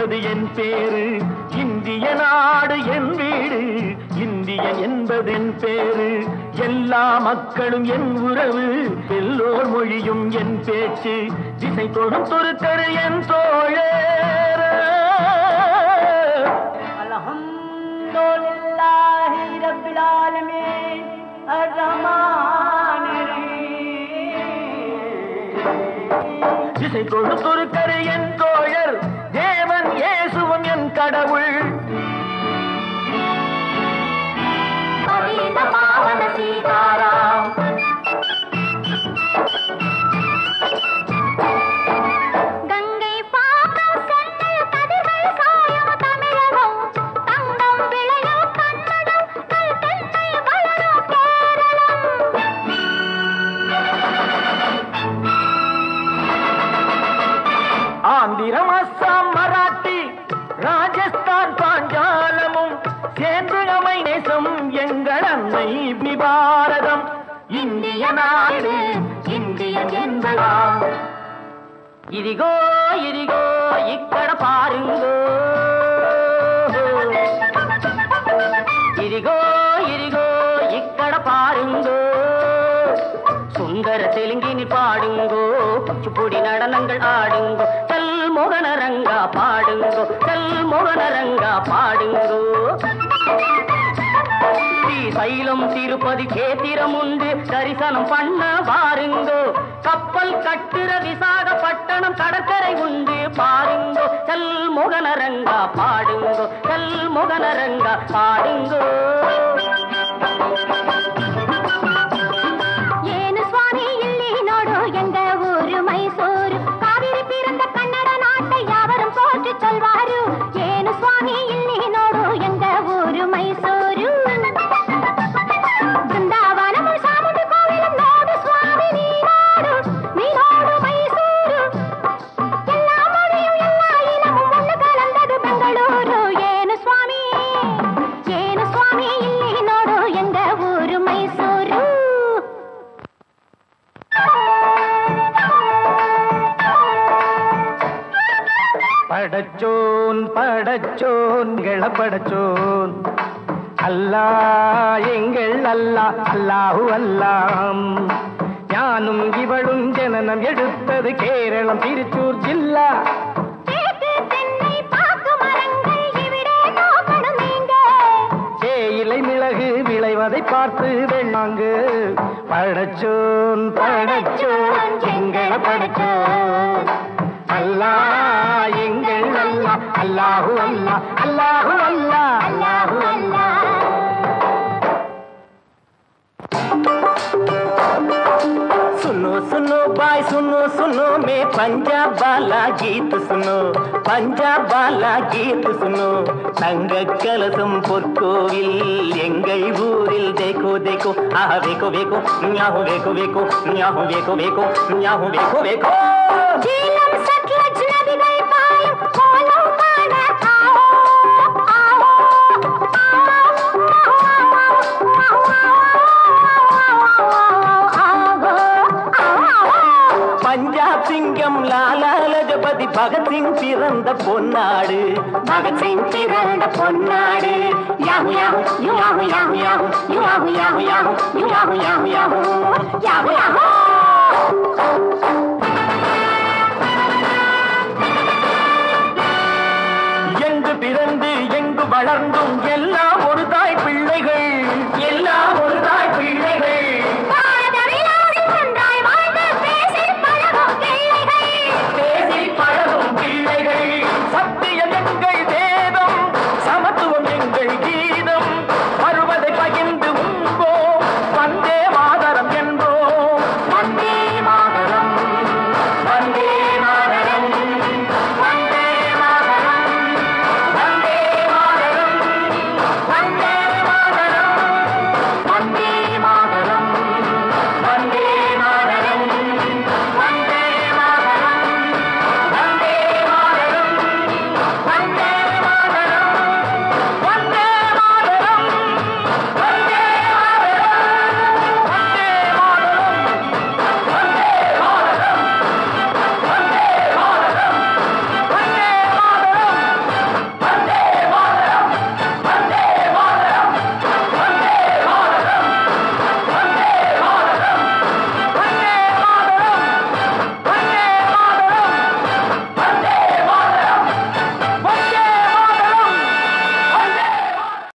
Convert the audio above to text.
என்பது என் பேரு இந்திய நாடு என் வீடு இந்தியன் என்பது என் பேரு எல்லா மக்களும் என் உறவு எல்லோர் மொழியும் என் பேச்சு திசை தொடும் துருக்கரு என் தோழர் அல்ஹம்துலில்லாஹி ரப்பில் ஆலமீன் அர்ரஹ்மானிர் திசை தொடும் துருக்கரு என் தோழர் தேவன் இயேசுவும் என் கடவுள் பரித பாவன சீதாராம் கங்கை பாக்கம் சென்னல் கதிர்கள் சாயும் தமிழகம் தங்கம் விளையும் கன்னடம் கல் தென்னை வளரும் கேரளம் ஆந்திரம் அஸ்ஸாம் மராட்டி ராஜஸ்தான் பாஞ்சாலமும் சேர்ந்து அமை நேசம் எங்கள் அன்னை பாரதம் இந்திய நாடு இந்தியன் என்பதாம் ఇదిగో ఇదిగో ఇక్కడ పారుంగో ఇదిగో ఇదిగో ఇక్కడ పారుంగோ சுந்தர தெலுங்கினி பாடுங்கோ குச்சிப்புடி நடனங்கள் ஆடுங்கோ கல் மோகனரங்கா பாடுங்கோ கல் மோகனரங்கா பாடுங்கோ ஸ்ரீசைலம் திருப்பதி கேத்திரம் உண்டு தரிசனம் பண்ண வாருங்கோ கப்பல் கட்டுற விசாகப்பட்டணம் கடற்கரை உண்டு பாருங்கோ கல் மோகனரங்கா பாடுங்கோ கல் மோகனரங்கா பாடுங்கோ ಏನು ಸ್ವಾಮಿ ಇಲ್ಲಿ ನೋಡು ಎಂಗ ಊರು ಮೈಸೂರು ಕಾವೇರಿ ಪಿರಂದ ಕನ್ನಡ ನಾಟ ಯಾವரும் போற்றி சொல்வாரு ಏನು ಸ್ವಾಮಿ ಇಲ್ಲಿ ನೋಡು ಎಂಗ ಊರು ಮೈಸೂರು ಬೃಂದಾವನము ಸಾಮುಂಡಿ ಕೋವಿಲು ನೋಡು ಸ್ವಾಮಿ ನೀ ನೋಡು ನೀ ನೋಡು ಮೈಸೂರು எல்லா மொழியும் எல்லா இனமும் ஒன்று கலந்தது பெங்களூரு ಏನು ಸ್ವಾಮಿ ಏನು ಸ್ವಾಮಿ ಇಲ್ಲಿ ನೋಡು ಎಂಗ ಊರು ಮೈಸೂರು படச்சோன் படச்சோன் படச்சோன் அல்லா எங்கள் அல்லா அல்லாஹு அல்லாம் ஞானும் இவளும் ஜனனம் எடுத்தது கேரளம் திருச்சூர் ஜில்லா தேக்கு தென்னை பாக்கு மரங்கள் இவிடே நோக்கணும் நீங்க தேயிலை மிளகு விளைவதை பார்த்து வெள்ளாங்கு படச்சோன் படச்சோன் எங்கள படச்சோன் அல்லா எங்கள் அல்லா அல்லாஹு அல்லா அல்லாஹு அல்லா அல்லாஹு அல்லாஹ் सुनो सुनो बाय सुनो सुनो मैं पंजाब वाला गीत सुनो பஞ்சாப் பாலா கீத் சுனோ தங்க கலசம் பொற்கோவில் எங்கள் ஊரில் தேக்கோ தேக்கோ ஆஹா வேக்கோ வேக்கோ ஞாஹோ வேக்கோ வேக்கோ ஞாஹோ வேக்கோ வேக்கோ ஞாஹோ வேக்கோ வேக்கோ ஜீலம் சட்லஜ் நதிகள் பாயும் கோலம் காண ஆவோ ஆவோ பஞ்சாப் சிங்கம் லாலா லஜபதி பகத்சிங் பிறந்த பொன்னாடு பகத்சிங் பிறந்த பொன்னாடு யாஹு யாஹு யூ யாஹு யாஹு யாஹு யூ யாஹு யாஹு யாஹு யூ யாஹு யாஹு யாஹு யாஹு யாஹு